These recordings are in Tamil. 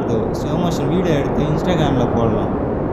வருது ஸ்லோ மோஷன் வீடியோ எடுத்து இன்ஸ்டாகிராமில் போடலாம்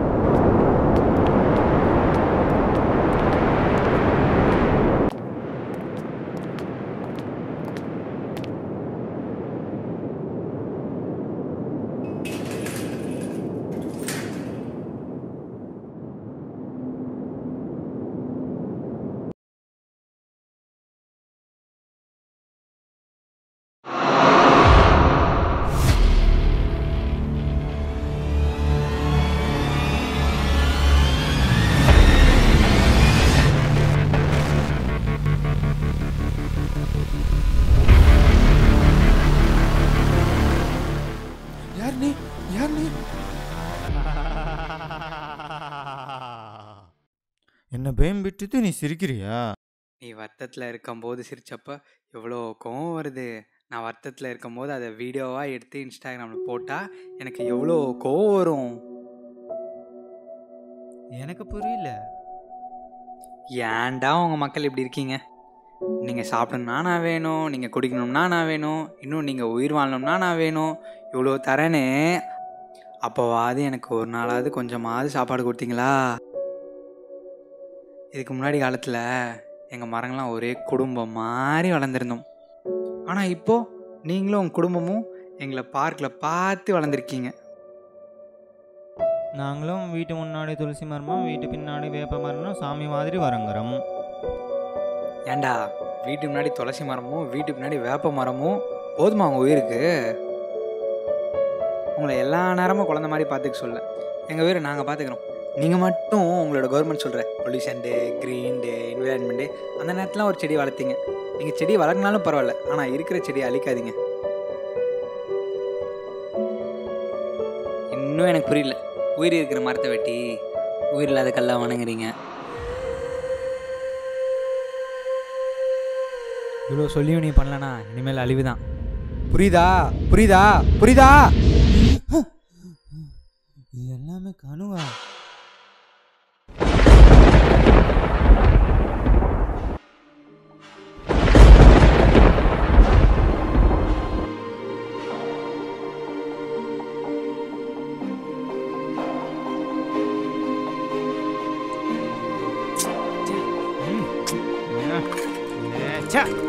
யார் நீ யார் நீ என்ன பயம் விட்டுட்டு நீ சிரிக்கிறியா நீ வருத்தத்தில் இருக்கும்போது சிரிச்சப்ப எவ்வளோ கோவம் வருது நான் வருத்தத்தில் இருக்கும்போது அதை வீடியோவாக எடுத்து இன்ஸ்டாகிராமில் போட்டால் எனக்கு எவ்வளோ கோவம் வரும் எனக்கு புரியல ஏன்டா உங்கள் மக்கள் இப்படி இருக்கீங்க நீங்கள் சாப்பிடணும்னா நான் வேணும் நீங்கள் குடிக்கணும்னா நான் வேணும் இன்னும் நீங்கள் உயிர் வாழணும்னா நான் வேணும் இவ்வளோ தரேன்னு அப்போவாது எனக்கு ஒரு நாளாவது கொஞ்சமாவது சாப்பாடு கொடுத்தீங்களா இதுக்கு முன்னாடி காலத்தில் எங்கள் மரங்கள்லாம் ஒரே குடும்பம் மாதிரி வளர்ந்துருந்தோம் ஆனால் இப்போது நீங்களும் உங்கள் குடும்பமும் எங்களை பார்க்கில் பார்த்து வளர்ந்துருக்கீங்க நாங்களும் வீட்டு முன்னாடி துளசி மரமும் வீட்டு பின்னாடி வேப்ப மரமும் சாமி மாதிரி வரங்குறோம் ஏன்டா வீட்டு முன்னாடி துளசி மரமும் வீட்டு பின்னாடி வேப்ப மரமும் போதுமா உங்கள் உயிருக்கு உங்களை எல்லா நேரமும் குழந்த மாதிரி பார்த்துக்க சொல்ல எங்கள் உயிரை நாங்கள் பார்த்துக்குறோம் நீங்கள் மட்டும் உங்களோட கவர்மெண்ட் சொல்கிற pollution day green day environment day அந்த நேரத்தில் ஒரு செடி வளர்த்தீங்க நீங்கள் செடி வளர்க்கினாலும் பரவாயில்ல ஆனால் இருக்கிற செடியை அழிக்காதீங்க இன்னும் எனக்கு புரியல உயிர் இருக்கிற மரத்தை வெட்டி உயிர் இல்லாத கல்லாக வணங்குறீங்க இவ்வளோ சொல்லியும் நீ பண்ணலனா இனிமேல் அழிவு தான் புரியுதா புரியுதா புரியுதா இது எல்லாமே கனவா ச்சே